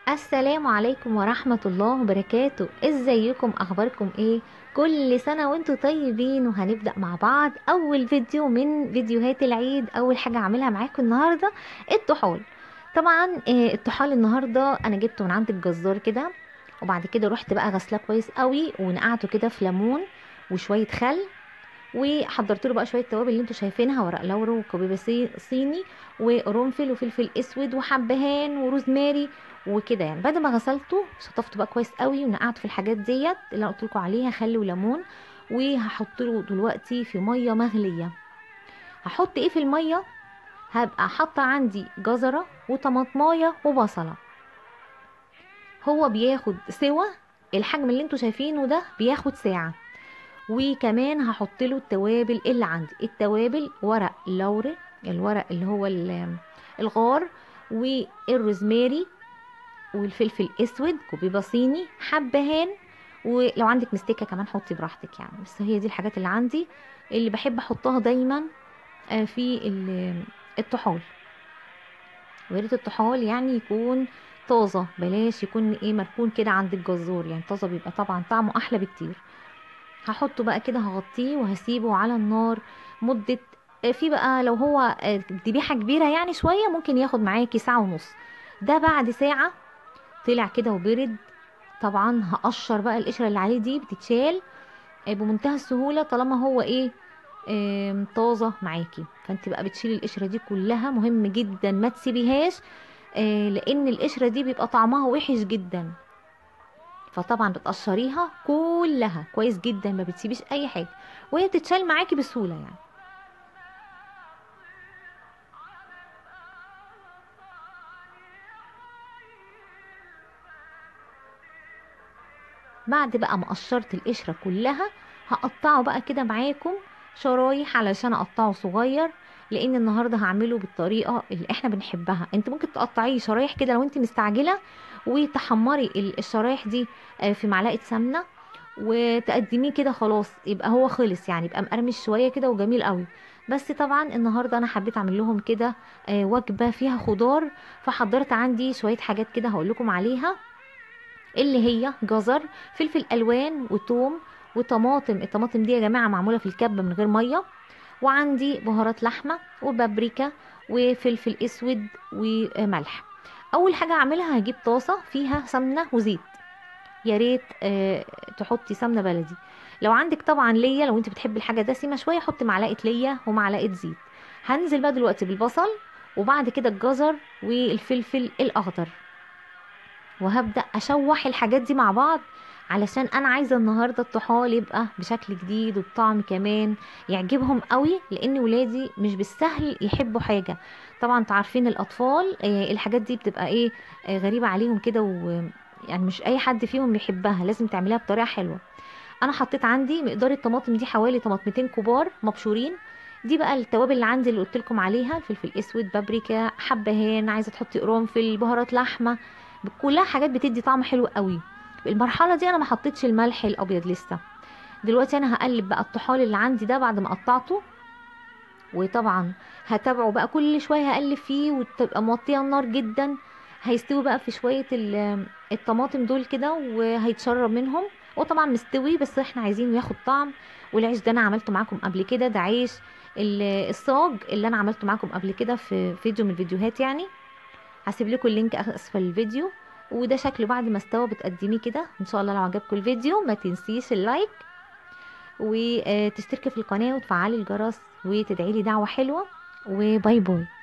السلام عليكم ورحمة الله وبركاته ازيكم اخباركم ايه كل سنة وانتم طيبين وهنبدأ مع بعض اول فيديو من فيديوهات العيد اول حاجة اعملها معاكم النهاردة الطحال طبعا آه، الطحال النهاردة انا جبته من عند الجزار كده وبعد كده رحت بقى غسلاه كويس قوي ونقعته كده في ليمون وشوية خل وحضرت له بقى شويه توابل اللي انتوا شايفينها ورق لورو وكبيبه صي- صيني وقرنفل وفلفل اسود وحبهان وروزماري وكده يعني بعد ما غسلته شطفته بقى كويس قوي ونقعته في الحاجات ديت اللي انا قلت لكم عليها خل وليمون وهحط له دلوقتي في ميه مغليه هحط ايه في الميه هبقى حاطه عندي جزره وطماطمايه وبصله هو بياخد سوا الحجم اللي انتوا شايفينه ده بياخد ساعه وكمان هحط له التوابل اللي عندي التوابل ورق لوري الورق اللي هو ال- الغار والروزماري والفلفل اسود كوبيبه صيني حبهان ولو عندك مستكه كمان حطي براحتك يعني بس هي دي الحاجات اللي عندي اللي بحب احطها دايما آه، في ال- الطحال ويا ريت الطحال يعني يكون طازه بلاش يكون ايه مركون كده عند الجزار يعني طازه بيبقى طبعا طعمه احلى بكتير هحطه بقى كده هغطيه وهسيبه على النار مدة آه، في بقى لو هو آه، ذبيحة كبيرة يعني شوية ممكن ياخد معاكي ساعة ونص ده بعد ساعة طلع كده وبرد طبعا هقشر بقى القشرة اللي عليه دي بتتشال آه، بمنتهى السهولة طالما هو ايه آم، طازة معاكي فانت بقى بتشيلي القشرة دي كلها مهم جدا ما تسيبيهاش آه، لان القشرة دي بيبقى طعمها وحش جدا فطبعا بتقشريها كلها كويس جدا ما بتسيبيش اي حاجه وهي بتتشال معاكي بسهوله يعني بعد بقى ما قشرت القشره كلها هقطعه بقى كده معاكم شرايح علشان اقطعه صغير لان النهارده هعمله بالطريقه اللي احنا بنحبها انت ممكن تقطعيه شرايح كده لو انت مستعجله وتحمري ال- الشرايح دي آه، في معلقه سمنه وتقدميه كده خلاص يبقى هو خلص يعني يبقى مقرمش شويه كده وجميل قوي بس طبعا النهارده انا حبيت اعمل لهم كده آه، وجبه فيها خضار فحضرت عندي شويه حاجات كده هقول لكم عليها اللي هي جزر فلفل الوان وتوم وطماطم الطماطم دي يا جماعه معموله في الكبه من غير ميه وعندي بهارات لحمه وبابريكا وفلفل اسود وملح اول حاجه هعملها هجيب طاسه فيها سمنه وزيت يا ريت آه تحطي سمنه بلدي لو عندك طبعا ليا لو انت بتحبي الحاجه دسمه شويه حطي معلقه ليا ومعلقه زيت هنزل بقى دلوقتي بالبصل وبعد كده الجزر والفلفل الاخضر وهبدا اشوح الحاجات دي مع بعض علشان انا عايزه النهارده الطحال يبقى بشكل جديد وبطعم كمان يعجبهم قوي لان ولادي مش بالسهل يحبوا حاجه طبعا انتوا عارفين الاطفال آه، الحاجات دي بتبقى ايه آه، غريبه عليهم كده و يعني مش اي حد فيهم يحبها لازم تعمليها بطريقه حلوه انا حطيت عندي مقدار الطماطم دي حوالي طماطمتين كبار مبشورين دي بقى التوابل اللي عندي اللي قلت لكم عليها الفلفل اسود بابريكا حبهان عايزه تحطي قرنفل بهارات لحمه كلها حاجات بتدي طعم حلو قوي المرحله دي انا ما حطيتش الملح الابيض لسه دلوقتي انا هقلب بقى الطحال اللي عندي ده بعد ما قطعته وطبعا هتابعه بقى كل شويه هقلب فيه وتبقى موطيه النار جدا هيستوي بقى في شويه ال- الطماطم دول كده وهيتشرب منهم وطبعا مستوي بس احنا عايزينه ياخد طعم والعيش ده انا عملته معاكم قبل كده ده عيش ال- الصاج اللي انا عملته معاكم قبل كده في فيديو من الفيديوهات يعني هسيب لكم اللينك اسفل الفيديو وده شكله بعد ما استوى بتقدميه كده ان شاء الله لو عجبكم الفيديو ما تنسيش اللايك وتشتركي في القناه وتفعلي الجرس وتدعي لي دعوه حلوه وباي باي